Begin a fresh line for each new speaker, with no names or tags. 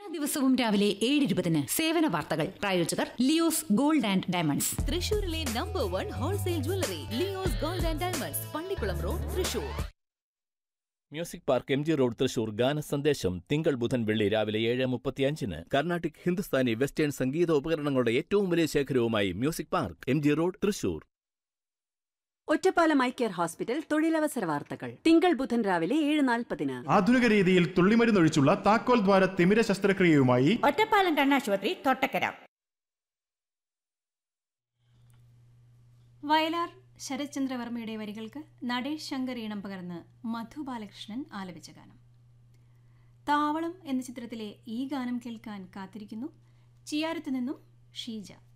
ദിവസവും രാവിലെ ഏഴ് ഇരുപതിന് സേവന വാർത്തകൾ പ്രായോജകർ ലിയോസ് ഗോൾഡ് ആൻഡ് ഡയമണ്ട്സ്
തൃശൂരിലെ number one wholesale jewellery Leo's gold and diamonds Pallikkulam road Thrissur
music park M G road Thrissur ഗാന സന്ദേശം തിങ്കൾ ബുധൻ വെള്ളി രാവിലെ ഏഴ് മുപ്പത്തിയഞ്ചിന് കർണാട്ടിക് ഹിന്ദുസ്ഥാനി വെസ്റ്റേൺ സംഗീത ഉപകരണങ്ങളുടെ ഏറ്റവും വലിയ ശേഖരവുമായി music park M G road Thrissur
Ottapalam I care hospital തൊഴിലവസര വാർത്തകൾ തിങ്കൾ ബുധൻ രാവിലെ ഏഴ് നാൽപ്പതിന്
ആധുനിക രീതിയിൽ തുള്ളിമരുന്നൊഴിച്ചുള്ള താക്കോൽ ദ്വാര തിമിര ശസ്ത്രക്രിയയുമായി
ഒറ്റപ്പാലം കണ്ണാശുപത്രി തൊട്ടക്കര
വയലാർ ശരത്ചന്ദ്രവർമ്മയുടെ വരികൾക്ക് നടേഷ് ശങ്കർ ഈണം പകർന്ന് മധു ബാലകൃഷ്ണൻ ആലപിച്ച ഗാനം താവളം എന്ന ചിത്രത്തിലെ ഈ ഗാനം കേൾക്കാൻ കാത്തിരിക്കുന്നു ചിയാരത്തു നിന്നും ഷീജ